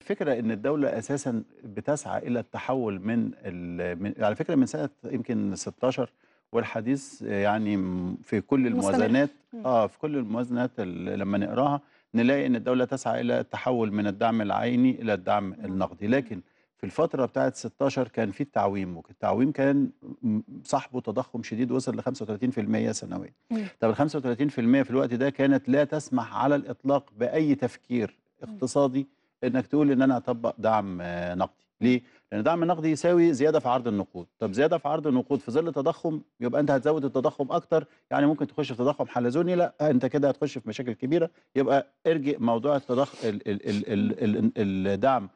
الفكره ان الدوله اساسا بتسعى الى التحول من, ال... من على فكره من سنه يمكن 16 والحديث يعني م- في كل مستمر. الموازنات مم. اه في كل الموازنات اللي لما نقراها نلاقي ان الدوله تسعى الى التحول من الدعم العيني الى الدعم النقدي لكن في الفتره بتاعه 16 كان في التعويم والتعويم كان م- صاحبه تضخم شديد وصل ل 35% سنويا مم. طب ال 35% في الوقت ده كانت لا تسمح على الاطلاق باي تفكير اقتصادي انك تقول ان انا اطبق دعم آه، نقدي ليه لان الدعم النقدي يساوي زياده في عرض النقود طب زياده في عرض النقود في ظل تضخم يبقى انت هتزود التضخم اكتر يعني ممكن تخش في تضخم حلزوني لا انت كده هتخش في مشاكل كبيره يبقى ارجع موضوع التضخم ال ال ال ال ال الدعم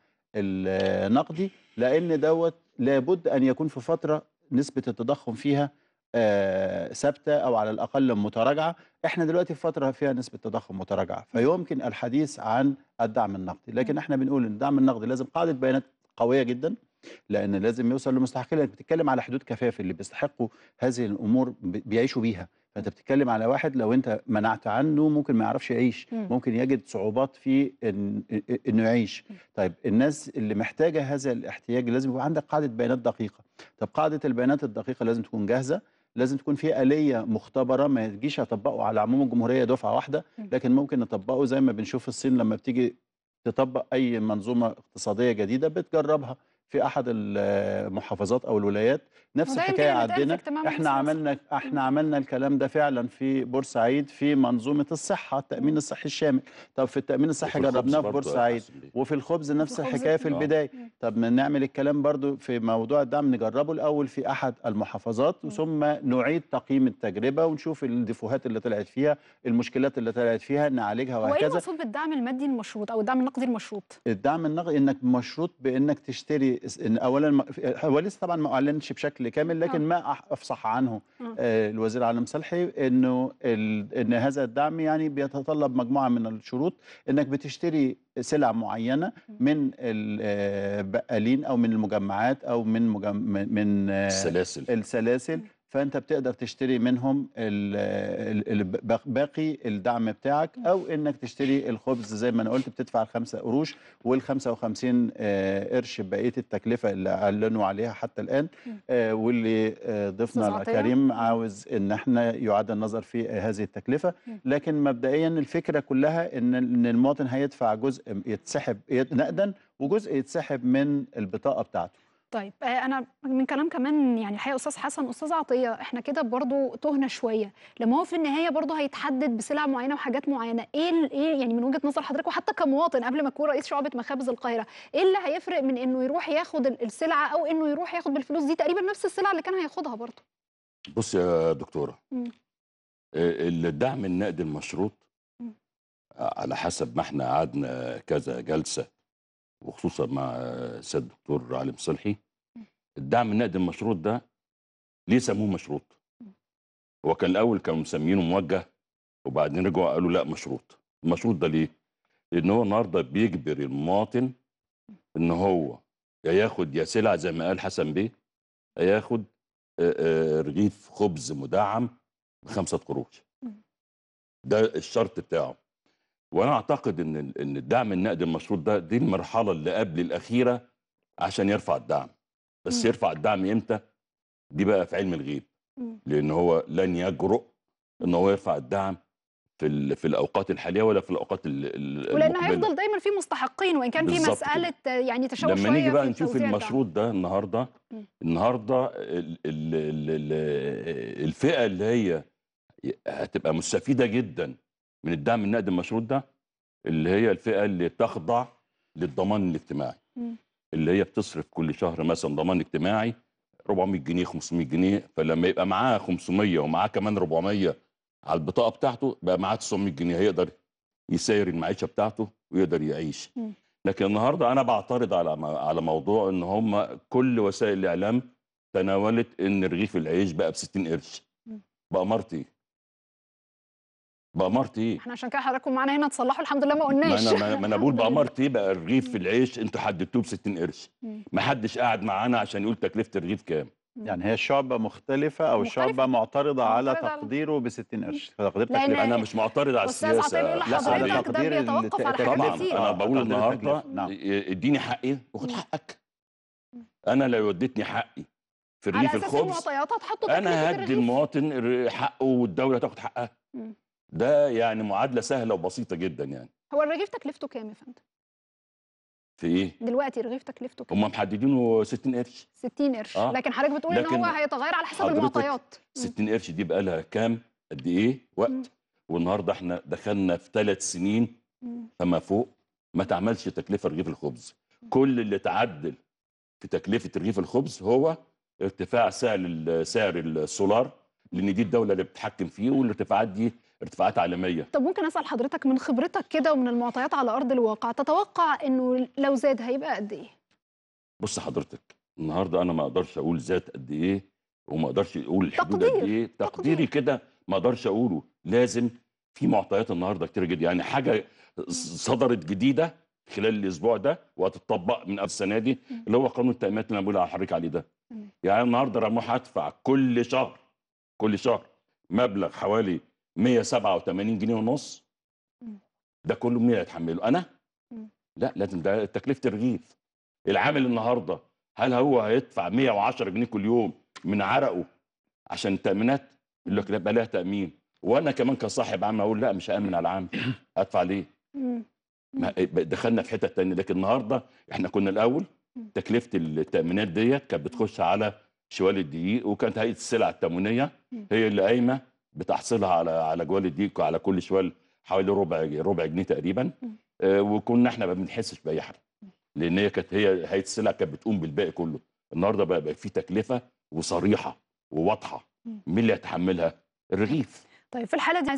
النقدي لان دوت لابد ان يكون في فتره نسبه التضخم فيها آه، ثابته او على الاقل متراجعه احنا دلوقتي في فتره فيها نسبه تضخم متراجعه فيمكن الحديث عن الدعم النقدي لكن احنا بنقول ان الدعم النقدي لازم قاعده بيانات قويه جدا لان لازم يوصل لمستحقين لانك بتتكلم على حدود كفاف اللي بيستحقوا هذه الامور بي- بيعيشوا بيها فانت بتتكلم على واحد لو انت منعت عنه ممكن ما يعرفش يعيش مم. ممكن يجد صعوبات في إن انه يعيش طيب الناس اللي محتاجه هذا الاحتياج لازم يبقى عندك قاعده بيانات دقيقه طب قاعده البيانات الدقيقه لازم تكون جاهزه لازم تكون في آلية مختبرة ما تجيش أطبقه على عموم الجمهورية دفعة واحدة لكن ممكن نطبقه زي ما بنشوف الصين لما بتيجي تطبق أي منظومة اقتصادية جديدة بتجربها في أحد المحافظات أو الولايات نفس وده الحكاية يمكن اللي اتقال في عندنا اجتماع احنا مجلس عملنا احنا عملنا الكلام ده فعلا في بورسعيد في منظومة الصحة التأمين الصحي الشامل طب في التأمين الصحي وفي الخبز جربناه في برضه يا بورسعيد حسن بيه. وفي الخبز نفس الخبز الحكاية في آه. البداية طب ما نعمل الكلام برضو في موضوع الدعم نجربه الأول في أحد المحافظات ثم نعيد تقييم التجربة ونشوف الدفوهات اللي طلعت فيها المشكلات اللي طلعت فيها نعالجها هو ايه وهكذا المقصود بالدعم المادي المشروط او الدعم النقدي المشروط الدعم النقدي انك مشروط بانك تشتري ان اولا م- هو لسه طبعا ما اعلنش بشكل كامل لكن آه. ما أح- افصح عنه آه. آه، الوزير علي مصلحي انه ال- ان هذا الدعم يعني بيتطلب مجموعه من الشروط انك بتشتري سلع معينه من البقالين او من المجمعات او من مجم من- من آه، السلاسل السلاسل فانت بتقدر تشتري منهم ال- ال- ال- باقي الدعم بتاعك او انك تشتري الخبز زي ما انا قلت بتدفع الخمسة قروش وال 55 آه، قرش بقيه التكلفه اللي اعلنوا عليها حتى الان آه، واللي آه، ضيفنا أستاذ عطية. الكريم عاوز ان احنا يعاد النظر في هذه التكلفه لكن مبدئيا الفكره كلها ان ان المواطن هيدفع جزء يتسحب نقدا وجزء يتسحب من البطاقه بتاعته طيب آه، انا من كلام كمان يعني الحقيقه استاذ حسن استاذ عطيه احنا كده برضو تهنا شويه لما هو في النهايه برضو هيتحدد بسلع معينه وحاجات معينه ايه ال- ايه يعني من وجهه نظر حضرتك وحتى كمواطن قبل ما تكون رئيس شعبه مخابز القاهره ايه اللي هيفرق من انه يروح ياخد ال- السلعه او انه يروح ياخد بالفلوس دي تقريبا نفس السلعه اللي كان هياخدها برضو بص يا دكتوره مم. آه، الدعم النقدي المشروط مم. على حسب ما احنا قعدنا كذا جلسه وخصوصا مع السيد الدكتور علي مصلحي الدعم النقدي المشروط ده ليه سموه مشروط؟ هو كان الاول كانوا مسمينه موجه وبعدين رجعوا قالوا لا مشروط المشروط ده ليه؟ لان هو النهارده بيجبر المواطن ان هو يا ياخد يا سلع زي ما قال حسن بيه يا ياخد آه، آه، رغيف خبز مدعم بخمسة قروش ده الشرط بتاعه وانا اعتقد ان ال- ان الدعم النقدي المشروط ده دي المرحله اللي قبل الاخيره عشان يرفع الدعم بس مم. يرفع الدعم امتى دي بقى في علم الغيب مم. لان هو لن يجرؤ ان هو يرفع الدعم في ال- في الاوقات الحاليه ولا في الاوقات ال- ال- ولان المقبلة. هيفضل دايما في مستحقين وان كان في بالظبط مساله آه، يعني تشوش لما شويه نيجي بقى في نشوف توزيع الدعم. المشروط ده النهارده مم. النهارده ال ال ال ال الفئه اللي هي هتبقى مستفيده جدا من الدعم النقدي المشروط ده اللي هي الفئه اللي تخضع للضمان الاجتماعي مم. اللي هي بتصرف كل شهر مثلا ضمان اجتماعي 400 جنيه 500 جنيه فلما يبقى معاه 500 ومعاه كمان 400 على البطاقه بتاعته بقى معاه 900 جنيه هيقدر يسير المعيشه بتاعته ويقدر يعيش مم. لكن النهارده انا بعترض على م- على موضوع ان هم كل وسائل الاعلام تناولت ان رغيف العيش بقى ب 60 قرش مم. بأمارة ايه؟ بأمارة ايه؟ احنا عشان كده حضراتكم معانا هنا تصلحوا الحمد لله ما ما قلناش انا ما- ما انا بقول الحمد لله. بأمارة ايه بقى الرغيف في العيش انتوا حددتوه ب 60 قرش مم. ما حدش قاعد معانا عشان يقول تكلفه الرغيف كام يعني هي الشعبة مختلفة أو مختلفة. الشعبة معترضة على معترضة على- تقديره ب 60 قرش تقدير لأن تكلفة انا مش معترض على أستاذ السياسه عطية بيقول لا على لحضرتك ده تقدير بيتوقف على الت- حاجات طبعا كتير. انا آه، بقول تقدير النهارده التكلفة. نعم. اديني حقي وخد حقك انا لو اديتني حقي في على رغيف اساس الخبز المعطيات هتحطوا تكلفه انا هدي الرغيف. المواطن ر- حقه والدوله تاخد حقها مم. ده يعني معادله سهله وبسيطه جدا يعني هو الرغيف تكلفته كام يا فندم؟ في ايه دلوقتي الرغيف تكلفته كام؟ هم محددينه 60 قرش 60 قرش آه. لكن حضرتك بتقول ان لكن هو هيتغير على حسب حضرتك المعطيات مم. 60 قرش دي بقى لها كام قد ايه مم. وقت والنهارده احنا دخلنا في ثلاث سنين مم. فما فوق ما تعملش تكلفه رغيف الخبز كل اللي تعدل في تكلفه رغيف الخبز هو ارتفاع سعر ال- سعر السولار لان دي الدوله اللي بتتحكم فيه والارتفاعات دي ارتفاعات عالميه طب ممكن اسال حضرتك من خبرتك كده ومن المعطيات على ارض الواقع تتوقع انه لو زاد هيبقى قد ايه؟ بص حضرتك النهارده انا ما اقدرش اقول ذات قد ايه وما اقدرش اقول الحدود قد تقدير، ايه تقديري تقدير. كده ما اقدرش اقوله لازم في معطيات النهارده كتير جدا يعني حاجه صدرت جديده خلال الاسبوع ده وهتطبق من السنه دي اللي هو قانون التامينات اللي انا بقول على حضرتك عليه ده تمام. يعني النهارده رموح هدفع كل شهر كل شهر مبلغ حوالي 187 جنيه ونص مم. ده كله مين هيتحمله انا مم. لا لازم ده تكلفه الرغيف العامل النهارده هل هو هيدفع 110 جنيه كل يوم من عرقه عشان التامينات يقول لك لا بقى لها تامين وانا كمان كصاحب عام اقول لا مش هامن على العام ادفع ليه مم. ما دخلنا في حته تانية لكن النهارده احنا كنا الاول تكلفه التامينات ديت كانت بتخش على شوال الدقيق وكانت هيئه السلع التموينيه هي اللي قايمه بتحصيلها على على جوال الدقيق وعلى كل شوال حوالي ربع ربع جنيه تقريبا آه، وكنا احنا ما بنحسش باي حاجه لان هي كانت هي هيئه السلع كانت بتقوم بالباقي كله النهارده بقى, بقى في تكلفه وصريحه وواضحه مين اللي هيتحملها الرغيف طيب في الحاله دي